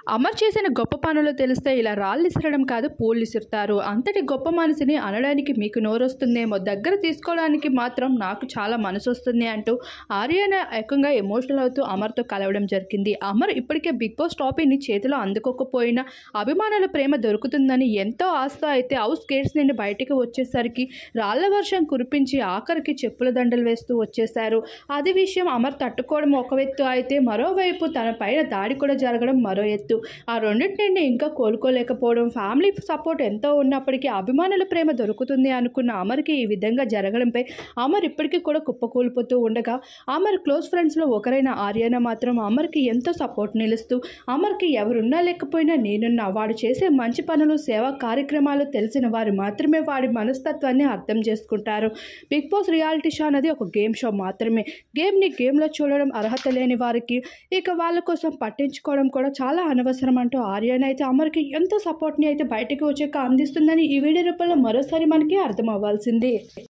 అమర్ చేసిన గొప్ప పనులు తెలిస్తే ఇలా రాళ్ళు ఇసరడం కాదు పూలు ఇసురుతారు అంతటి గొప్ప మనసుని అనడానికి మీకు నోరొస్తుందేమో దగ్గర తీసుకోవడానికి మాత్రం నాకు చాలా మనసు వస్తుంది అంటూ ఆర్యన ఏకంగా ఎమోషనల్ అవుతూ అమర్తో కలవడం జరిగింది అమర్ ఇప్పటికే బిగ్ బాస్ టాపీని చేతిలో అందుకోకపోయినా అభిమానుల ప్రేమ దొరుకుతుందని ఎంతో ఆశతో అయితే హౌస్ గేట్స్ నుండి బయటికి వచ్చేసరికి రాళ్ల వర్షం కురిపించి ఆఖరికి చెప్పుల దండలు వేస్తూ వచ్చేశారు అది విషయం అమర్ తట్టుకోవడం ఒక ఎత్తు అయితే మరోవైపు తన పైన దాడి కూడా జరగడం మరో ఎత్తు ఆ రెండింటి నుండి ఇంకా కోలుకోలేకపోవడం ఫ్యామిలీ సపోర్ట్ ఎంతో ఉన్నప్పటికీ అభిమానుల ప్రేమ దొరుకుతుంది అనుకున్న అమర్కి ఈ విధంగా జరగడంపై అమర్ ఇప్పటికీ కూడా కుప్పకూలిపోతూ ఉండగా అమర్ క్లోజ్ ఫ్రెండ్స్లో ఒకరైన ఆర్యన మాత్రం అమర్కి ఎంతో సపోర్ట్ నిలుస్తూ అమర్కి ఎవరున్నా లేకపోయినా నేనున్నా వాడు చేసే మంచి పనులు సేవా కార్యక్రమాలు తెలిసిన వారు మాత్రమే వాడి మనస్తత్వాన్ని అర్థం చేసుకుంటారు బిగ్ బాస్ రియాలిటీ షో అనేది ఒక గేమ్ షో మాత్రమే గేమ్ని గేమ్లో చూడడం అర్హత లేని వారికి ఇక వాళ్ళ కోసం పట్టించుకోవడం కూడా చాలా అనవసరం అంటూ ఆర్యన్ అయితే అమర్కి ఎంతో సపోర్ట్ని అయితే బయటికి వచ్చాక అందిస్తుందని ఈ వీడియో రూపంలో మరోసారి మనకి అర్థం అవ్వాల్సింది